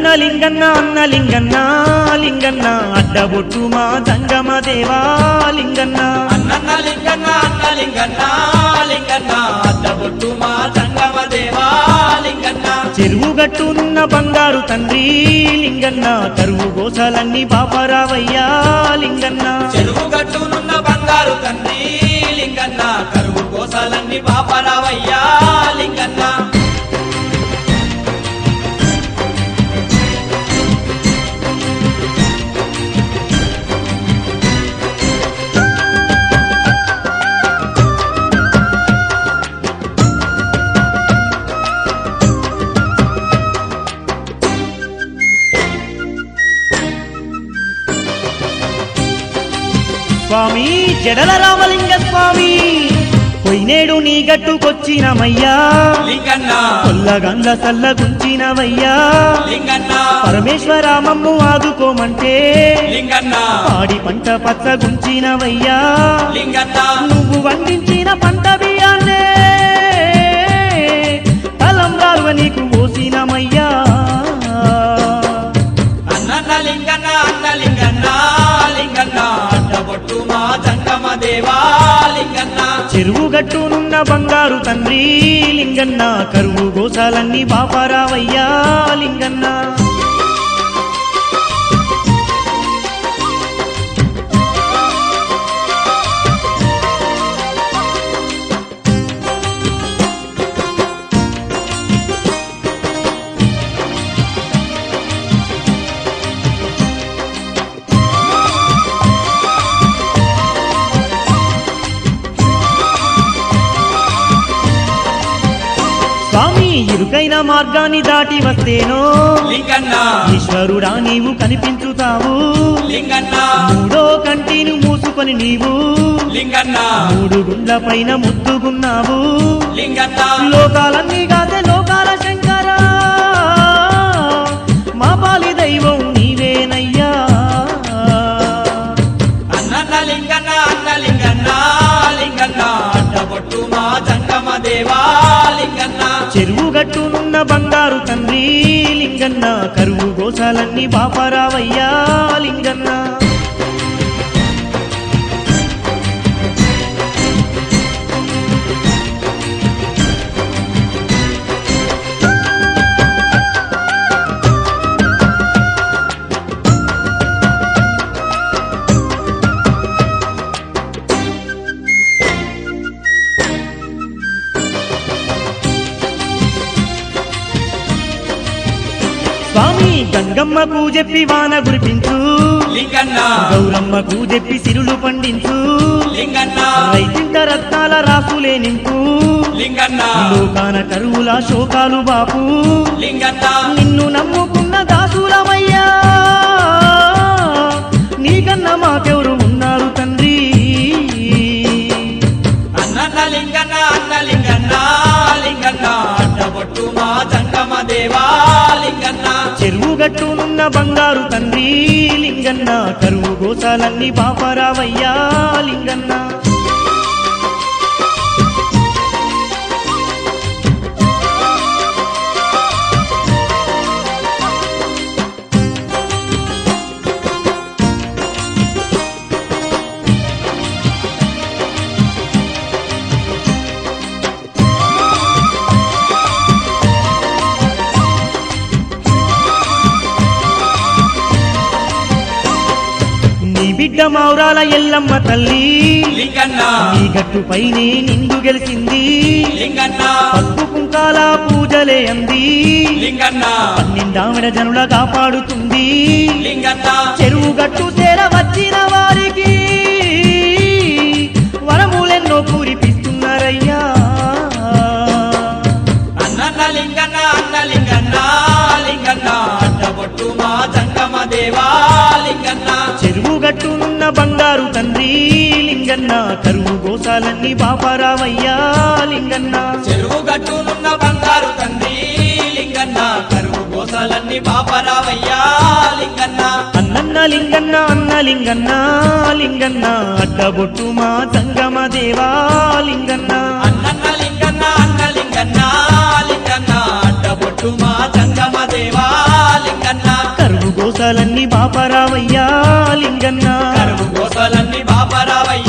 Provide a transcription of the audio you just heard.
లింగన్న అన్న లింగన్న లింగన్న అడ్డబొట్టు మా జంగమ దేవా లింగన్న అన్నన్న లింగన్న అన్న లింగన్న లింగన్న అడ్డబొట్టు మా సంగమ దేవా లింగన్న చెరువు గట్టునున్న బంగారు తండ్రి లింగన్న కరువు గోసాలన్నీ బాపరావయ్యా లింగన్న చెరువు గట్టునున్న బంగారు తండ్రి లింగన్న కరువు కోసాలన్నీ పాపరావయ్యా లింగన్న స్వామి జడల రామలింగ స్వామి పొయ్యినేడు నీ గట్టుకొచ్చినమయ్యా లింగన్న కొల్లగంగ సల్లగుంచినవయ్యా లింగన్న పరమేశ్వరామమ్ము ఆదుకోమంటే లింగన్న పాడి పంట పచ్చగుంచినవయ్యా లింగన్న నువ్వు వండించిన పంట బియ్యాన్నే తలంబ్రాలుగా నీకు పోసినమయ్యా అన్నన్న లింగన్న అన్న లింగన్న లింగన్న అడ్డబొట్టు మా సంగమ దేవా లింగన్న చెరువు గట్టునున్న బంగారు తండ్రి లింగన్న కరువు గోసాలన్నీ బాపరావయ్యా లింగన్న స్వామి ఇరుకైన మార్గాన్ని దాటి వస్తేనో లింగన్న ఈశ్వరుడా నీవు కనిపించుతావు లింగన్న మూడో కంటిని మూసుకొని నీవు లింగన్న మూడు గుండ్ల పైన ముద్దుగున్నావు లింగన్న లోకాలన్నీ కాదే లోకాల శంకర మా పాలి దైవం నీవేనయ్యా అన్నన్న లింగన్న అన్న లింగన్న లింగన్న అడ్డబొట్టు మా సంగమ దేవా లింగన్న చెరువు గట్టునున్న బంగారు తండ్రి లింగన్న కరువు గోసాలన్నీ బాపరావయ్యా లింగన్న స్వామి గంగమ్మకు చెప్పి వాన గురిపించు లింగన్న గౌరమ్మకు చెప్పి సిరులు పండించు లింగన్న రైతింట రత్నాల రాసులే నింపు లింగన్న లోకాన కరువుల శోకాలు బాపు లింగన్న నిన్ను నమ్ముకున్న దాసులమయ్యా నీకన్నా మాకెవరు ఉన్నారు తండ్రి అన్నన్న లింగన్న అన్న లింగన్న లింగన్న అడ్డబొట్టు మా సంగమ దేవా లింగన్న చెరువు గట్టునున్న బంగారు తండ్రి లింగన్న కరువు గోసాలన్నీ పాపరావయ్యా లింగన్న నీ బిడ్డ మౌరాల ఎల్లమ్మ తల్లి లింగన్న నీ గట్టుపైనే నిండు గెలిచింది లింగన్న పసుపు కుంకాల పూజలే అంది లింగన్న పన్నెండావిడ జనుల కాపాడుతుంది లింగన్న చెరువు గట్టు చేర వచ్చిన వారికి వరములెన్నో పూరిపిస్తున్నారయ్యా అన్నన్న లింగన్న అన్న లింగన్న లింగన్న అడ్డబొట్టు మా సంగమ దేవా లింగన్న చెరువు గట్టునున్న బంగారు తండ్రి లింగన్న కరువు గోసాలన్నీ బాపరావయ్యా లింగన్న చెరువు గట్టునున్న బంగారు తండ్రి లింగన్న కరువు గోసాలన్నీ పాపరావయ్యా లింగన్న అన్నన్న లింగన్న అన్న లింగన్న లింగన్న అడ్డబొట్టు మా సంగమ దేవా లింగన్న అన్నన్న లింగన్న అన్న లింగన్న లింగన్న అడ్డబొట్టు మా సంగమ దేవా లింగన్న కరువు గోసాలన్నీ బాపరావయ్యా లింగన్న కరువు కోసలన్నీ బాపరావయ్యా